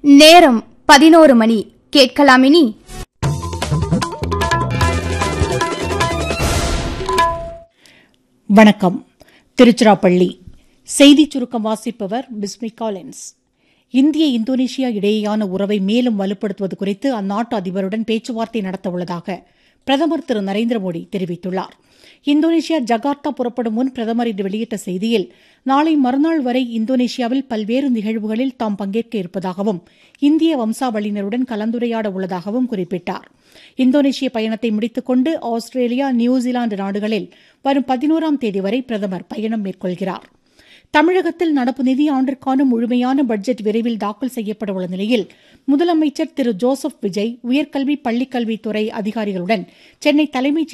நேரம் பதினோரு மணி கேட்கலாமினி வணக்கம் திருச்சிராப்பள்ளி செய்திச் சுருக்கம் வாசிப்பவர் பிஸ்மி காலின்ஸ் இந்திய இந்தோனேஷியா இடையேயான உறவை மேலும் வலுப்படுத்துவது குறித்து அந்நாட்டு அதிபருடன் பேச்சுவார்த்தை நடத்தவுள்ளதாக பிரதமர் திரு நரேந்திர மோடி தெரிவித்துள்ளார் இந்தோனேஷியா ஜகார்த்தா புறப்படும் முன் பிரதமர் இன்று வெளியிட்ட செய்தியில் நாளை மறுநாள் வரை இந்தோனேஷியாவில் பல்வேறு நிகழ்வுகளில் தாம் பங்கேற்க இருப்பதாகவும் இந்திய வம்சாவளியினருடன் கலந்துரையாட உள்ளதாகவும் குறிப்பிட்டார் இந்தோனேஷிய பயணத்தை முடித்துக் கொண்டு ஆஸ்திரேலியா நியூசிலாந்து நாடுகளில் வரும் பதினோராம் தேதி வரை பிரதமர் பயணம் மேற்கொள்கிறார் தமிழகத்தில் நடப்பு நிதியாண்டிற்கான முழுமையான பட்ஜெட் விரைவில் தாக்கல் செய்யப்பட உள்ள நிலையில் முதலமைச்சர் திரு ஜோசப் விஜய் உயர்கல்வி பள்ளிக்கல்வித்துறை அதிகாரிகளுடன் சென்னை தலைமைச்